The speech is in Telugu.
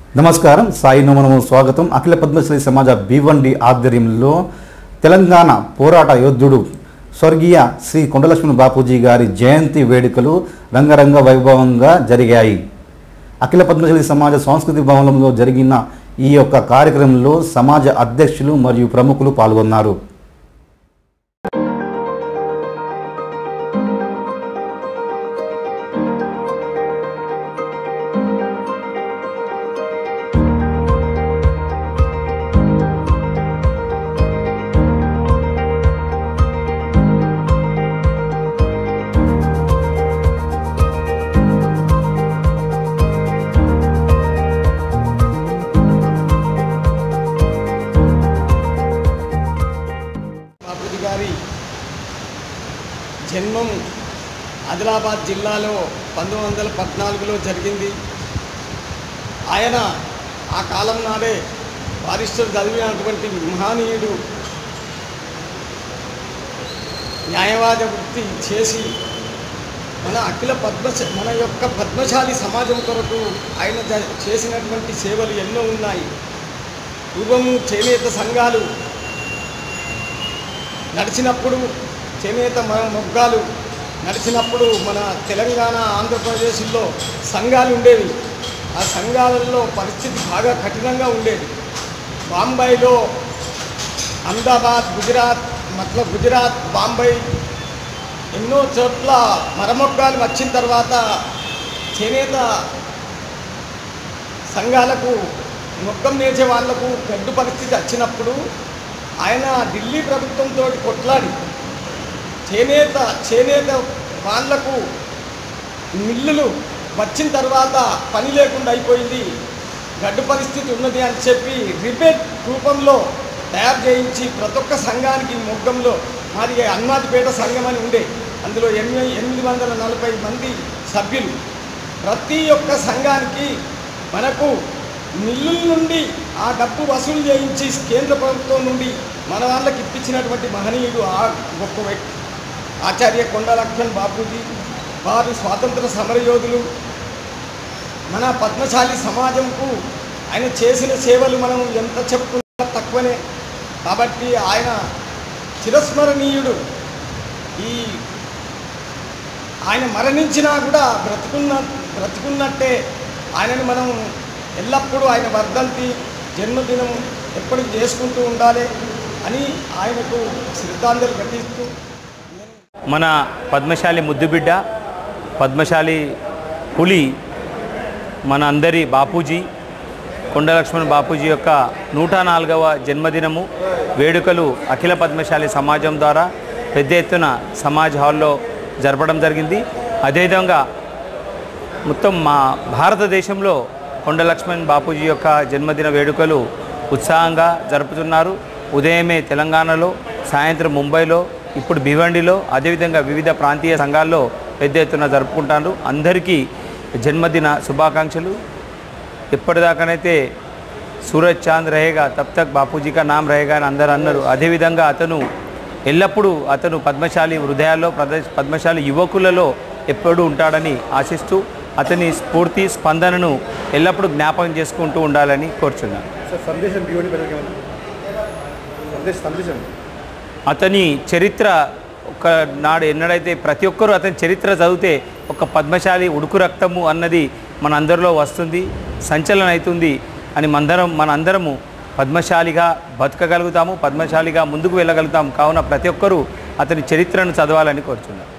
నమస్కారం సాయి నమనము స్వాగతం అఖిల పద్మశ్రీ సమాజ భీవండి ఆధ్వర్యంలో తెలంగాణ పోరాట యోధుడు స్వర్గీయ శ్రీ కొండలక్ష్మణ బాపూజీ గారి జయంతి వేడుకలు రంగరంగ వైభవంగా జరిగాయి అఖిల పద్మశ్రీ సమాజ సంస్కృతి భవనంలో జరిగిన ఈ యొక్క కార్యక్రమంలో సమాజ అధ్యక్షులు మరియు ప్రముఖులు పాల్గొన్నారు బాపూజీ గారి జన్మం ఆదిలాబాద్ జిల్లాలో పంతొమ్మిది వందల పద్నాలుగులో జరిగింది ఆయన ఆ కాలం నాడే బారిస్టర్ చదివినటువంటి మహనీయుడు న్యాయవాద వృత్తి చేసి మన అఖిల పద్మశ మన యొక్క పద్మశాలి సమాజం కొరకు ఆయన జ- చేసినటువంటి సేవలు ఎన్నో ఉన్నాయి పూర్వము చేనేత సంఘాలు నడిచినప్పుడు చేనేత మ- మొగ్గాలు నడిచినప్పుడు మన తెలంగాణ ఆంధ్రప్రదేశ్లో సంఘాలు ఉండేవి ఆ సంఘాలలో పరిస్థితి బాగా కఠినంగా ఉండేది బాంబేలో అహ్మదాబాద్ గుజరాత్ మతలబ్ గుజరాత్ బాంబే ఎన్నో చోట్ల మరమొగ్గాలు వచ్చిన తర్వాత చేనేత సంఘాలకు మొక్కం నేసే వాళ్లకు గడ్డు పరిస్థితి వచ్చినప్పుడు ఆయన ఢిల్లీ ప్రభుత్వంతో కొట్లాడి చేనేత చేనేత వాళ్లకు మిల్లులు వచ్చిన తర్వాత పని లేకుండా అయిపోయింది గడ్డు పరిస్థితి ఉన్నది అని చెప్పి రిబేట్ రూపంలో తయారు చేయించి ప్రతి ఒక్క సంఘానికి మొగ్గంలో మరి అన్నాదిపేట సంఘం అని ఉండే అందులో ఎనిమిది ఎనిమిది వందల నలభై మంది సభ్యులు ప్రతి ఒక్క సంఘానికి మనకు మిల్లుల నుండి ఆ డబ్బు వసూలు చేయించి కేంద్ర ప్రభుత్వం నుండి మన వాళ్ళకి ఇప్పించినటువంటి మహనీయుడు ఆ గొప్ప వ్యక్తి ఆచార్య కొండ లక్ష్మణ్ బాపూజీ వారు స్వాతంత్ర సమరయోధులు మన పద్మశాలి సమాజంకు ఆయన చేసిన సేవలు మనం ఎంత చెప్పుకున్నా తక్కువనే కాబట్టి ఆయన చిరస్మరణీయుడు ఈ ఆయన మరణించినా కూడా బ్రతుకున్న బ్రతుకున్నట్టే ఆయనని మనం ఎల్లప్పుడూ ఆయన వర్ధంతి జన్మదినం ఎప్పటికి చేసుకుంటూ ఉండాలి అని ఆయనకు శ్రద్ధాంజలి ఘటిస్తూ మన పద్మశాలి ముద్దుబిడ్డ పద్మశాలి పులి మన అందరి బాపూజీ కొండ లక్ష్మణ్ బాపూజీ యొక్క నూట నాలుగవ జన్మదినము వేడుకలు అఖిల పద్మశాలి సమాజం ద్వారా పెద్ద ఎత్తున సమాజ్ హాల్లో జరపడం జరిగింది అదేవిధంగా మొత్తం మా భారతదేశంలో కొండ లక్ష్మణ్ బాపూజీ యొక్క జన్మదిన వేడుకలు ఉత్సాహంగా జరుపుతున్నారు ఉదయమే తెలంగాణలో సాయంత్రం ముంబైలో ఇప్పుడు భివండిలో అదేవిధంగా వివిధ ప్రాంతీయ సంఘాల్లో పెద్ద ఎత్తున జరుపుకుంటారు అందరికీ జన్మదిన శుభాకాంక్షలు ఇప్పటిదాకానైతే సూరజ్ చాంద్ రహేగా తబ్ తక్ బాపూజీ కా నామ్ రహేగా అని అందరూ అన్నారు అదేవిధంగా అతను ఎల్లప్పుడూ అతను పద్మశాలి హృదయాల్లో ప్రదేశ్ పద్మశాలి యువకులలో ఎప్పుడూ ఉంటాడని ఆశిస్తూ అతని స్ఫూర్తి స్పందనను ఎల్లప్పుడూ జ్ఞాపకం చేసుకుంటూ ఉండాలని కోరుచున్నాను సార్ సందేశం బియోని ప్రజలకు ఏమన్నా సందేశం సందేశం అతని చరిత్ర ఒక నాడు ఎన్నడైతే ప్రతి ఒక్కరూ అతని చరిత్ర చదివితే ఒక పద్మశాలి ఉడుకు రక్తము అన్నది మన అందరిలో వస్తుంది సంచలనం అవుతుంది అని మందరం మన అందరము పద్మశాలిగా బతకగలుగుతాము పద్మశాలిగా ముందుకు వెళ్ళగలుగుతాము కావున ప్రతి ఒక్కరూ అతని చరిత్రను చదవాలని కోరుచున్నాను